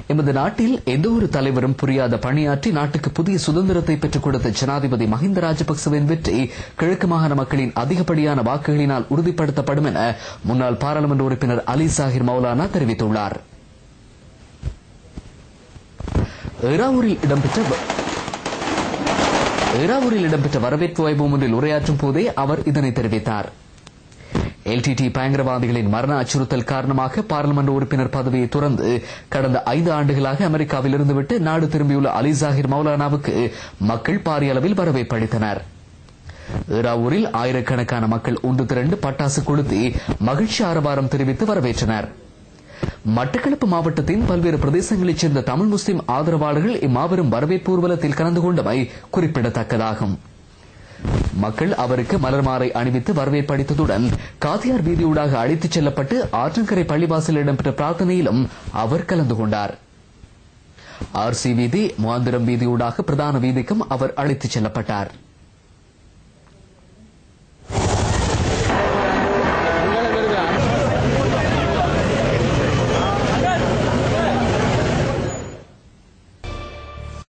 எமது நாட்டில் எந்த ஒரு தலைவரும் புரியாத பணியாற்றி நாட்டுக்கு புதிய சுதந்திரத்தை பெற்றுக் கொடுத்த ஜனாதிபதி மஹிந்த ராஜபக்சவின் வெற்றி கிழக்கு மாகாண மக்களின் அதிகப்படியான வாக்குகளினால் உறுதிப்படுத்தப்படும் என முன்னாள் பாராளுமன்ற உறுப்பினர் அலி சாஹிர் மௌலானா தெரிவித்துள்ளார் ஏறாவூரில் இடம்பெற்ற ஏறாவூரில் இடம்பெற்ற வரவேற்பு வைபவம் ஒன்றில் உரையாற்றும் போதே அவர் இதனை தெரிவித்தார் எல்டிடி பயங்கரவாதிகளின் மரண அச்சுறுத்தல் காரணமாக பாராளுமன்ற உறுப்பினர் பதவியை துறந்து கடந்த ஐந்து ஆண்டுகளாக அமெரிக்காவில் இருந்துவிட்டு நாடு திரும்பியுள்ள அலி ஜாகிர் மௌலானாவுக்கு மக்கள் பாரிய அளவில் வரவேற்பு அளித்தனர் ஏறாவூரில் ஆயிரக்கணக்கான மக்கள் ஒன்று திரண்டு பட்டாசு கொளுத்தி மகிழ்ச்சி ஆரவாரம் தெரிவித்து வரவேற்றனர் மட்டக்களப்பு மாவட்டத்தின் பல்வேறு பிரதேசங்களைச் சேர்ந்த தமிழ் முஸ்லிம் ஆதரவாளர்கள் இம்மாபெரும் வரவேற்பு ஊர்வலத்தில் கலந்து கொண்டமை குறிப்பிடத்தக்கதாகும் மக்கள் அவருக்கு மலர்மாலை அணிவித்து வரவேற்பு அளித்ததுடன் காத்தியார் வீதியூடாக அழைத்துச் செல்லப்பட்டு ஆற்றங்கரை பள்ளிவாசல் இடம்பெற்ற பிரார்த்தனையிலும் அவர் கலந்து கொண்டார் ஆர்சி வீதி முகாந்திரம் வீதியூடாக பிரதான வீதிக்கும் அவர் அழைத்துச் செல்லப்பட்டார்